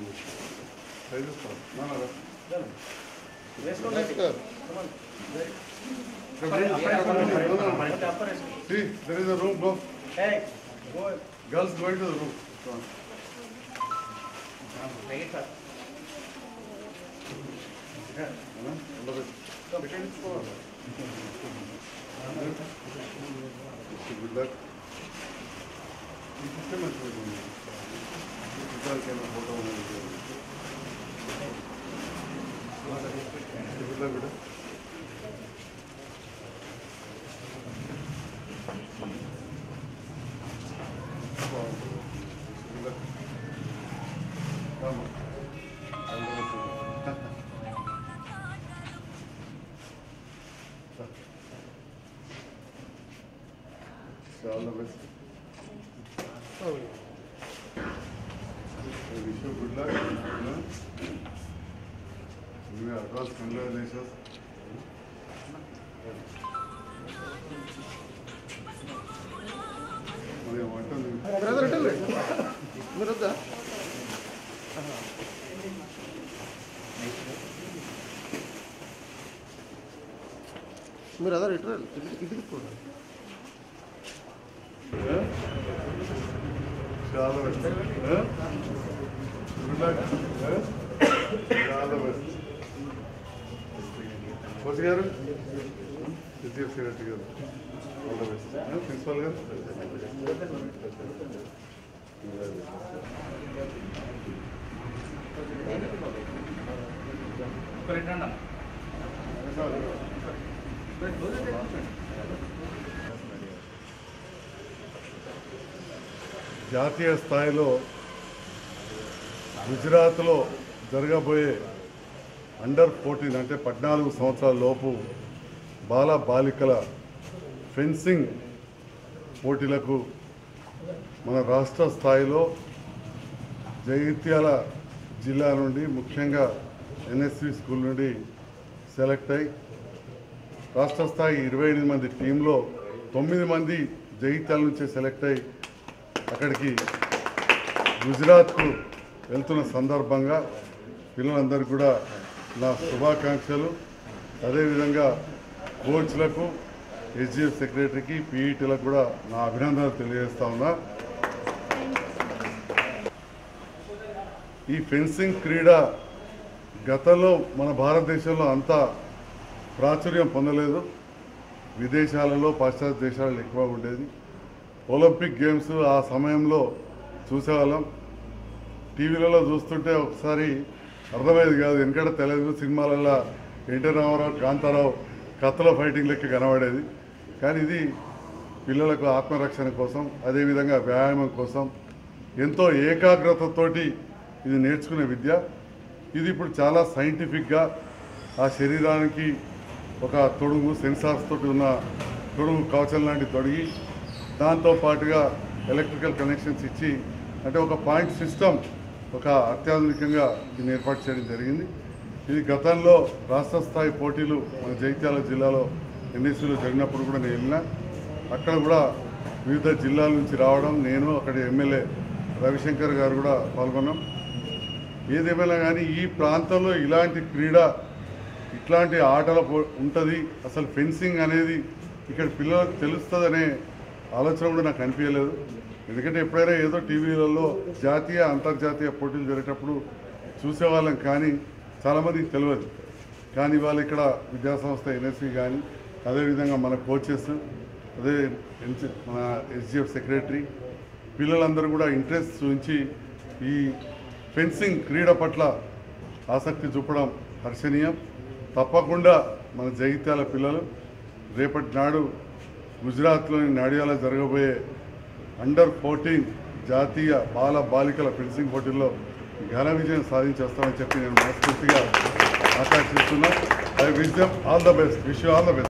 See, there is a room, go. Girls going to the room. Go on. Yeah, all the best. Second floor. Good luck. ఈ system మంచిగా ఇద్దరికైనా photo ఉన్నది good luck బిడ్డ Good luck. Come on. All the best. So all the best. I wish you good luck. you know. We are advance congratulations. మరి ఏమంటుంది? Brother ఇటండి మీరు వద్దా మీరు అదే ఇటు రండి. ఇటు ఇటు తిప్పుకోండి Yeah? చాలా బెస్ట్ గుడ్ లక్ చాలా బెస్ట్ కోచ్ గారు హెచ్డిఎఫ్సి రెడ్డి గారు ఆల్ ద బెస్ట్ ప్రిన్సిపల్ గారు జాతీయ స్థాయిలో గుజరాత్లో జరగబోయే అండర్ ఫోర్టీన్ అంటే పద్నాలుగు సంవత్సరాల లోపు బాల బాలికల ఫెన్సింగ్ పోటీలకు మన రాష్ట్ర స్థాయిలో జగిత్యాల జిల్లా నుండి ముఖ్యంగా ఎన్ఎస్సి స్కూల్ నుండి సెలెక్ట్ అయి రాష్ట్ర స్థాయి ఇరవై ఎనిమిది మంది టీంలో తొమ్మిది మంది జగిత్యాల నుంచే సెలెక్ట్ అయి అక్కడికి గుజరాత్కు వెళ్తున్న సందర్భంగా పిల్లలందరికీ కూడా నా శుభాకాంక్షలు అదేవిధంగా కోచ్లకు హెచ్జిఎఫ్ సెక్రటరీకి పీఈటీలకు కూడా నా అభినందనలు తెలియజేస్తా ఉన్నా ఈ ఫెన్సింగ్ క్రీడ గతంలో మన భారతదేశంలో అంత ప్రాచుర్యం పొందలేదు విదేశాలలో పాశ్చాత్య దేశాలలో ఎక్కువ ఉండేది ఒలింపిక్ గేమ్స్ ఆ సమయంలో చూసేవాళ్ళం టీవీలలో చూస్తుంటే ఒకసారి అర్థమయ్యేది కాదు ఎందుకంటే తెలుగు సినిమాలలో ఎన్టీ రామారావు కాంతారావు కత్తుల ఫైటింగ్ లెక్క కనబడేది కానీ ఇది పిల్లలకు ఆత్మరక్షణ కోసం అదేవిధంగా వ్యాయామం కోసం ఎంతో ఏకాగ్రతతోటి ఇది నేర్చుకునే విద్య ఇది ఇప్పుడు చాలా సైంటిఫిక్గా ఆ శరీరానికి ఒక తొడుగు సెన్సార్స్ తోటి ఉన్న తొడుగు కవచం లాంటి తొడిగి దాంతో పాటుగా ఎలక్ట్రికల్ కనెక్షన్స్ ఇచ్చి అంటే ఒక పాయింట్ సిస్టమ్ ఒక అత్యాధునికంగా దీన్ని ఏర్పాటు చేయడం జరిగింది ఇది గతంలో రాష్ట్ర స్థాయి పోటీలు మన జగిత్యాల జిల్లాలో ఎన్ఎస్సీలో జరిగినప్పుడు కూడా నేను వెళ్ళినా అక్కడ కూడా వివిధ జిల్లాల నుంచి రావడం నేను అక్కడి ఎమ్మెల్యే రవిశంకర్ గారు కూడా పాల్గొన్నాం ఏదేమైనా కానీ ఈ ప్రాంతంలో ఇలాంటి క్రీడ ఇట్లాంటి ఆటల ఉంటుంది అసలు ఫెన్సింగ్ అనేది ఇక్కడ పిల్లలకు తెలుస్తుందనే ఆలోచన కూడా నాకు అనిపించలేదు ఎందుకంటే ఎప్పుడైనా ఏదో టీవీలలో జాతీయ అంతర్జాతీయ పోటీలు జరిగేటప్పుడు చూసేవాళ్ళం కానీ చాలామందికి తెలియదు కానీ వాళ్ళు ఇక్కడ విద్యాసంస్థ ఎన్ఎస్సి కానీ అదేవిధంగా మన కోచెస్ అదే ఎన్సి మన ఎస్జిఎఫ్ సెక్రటరీ పిల్లలందరూ కూడా ఇంట్రెస్ట్ చూపించి ఈ ఫెన్సింగ్ క్రీడ పట్ల ఆసక్తి చూపడం హర్షణీయం తప్పకుండా మన జగిత్యాల పిల్లలు రేపటి నాడు గుజరాత్లోని నాడియాల జరగబోయే అండర్ ఫోర్టీన్ జాతీయ బాల బాలికల ఫెన్సింగ్ పోటీల్లో ఘన విజయం సాధించేస్తామని చెప్పి నేను మనస్ఫూర్తిగా ఆకాంక్షిస్తున్నా I wish them all the best wish all the best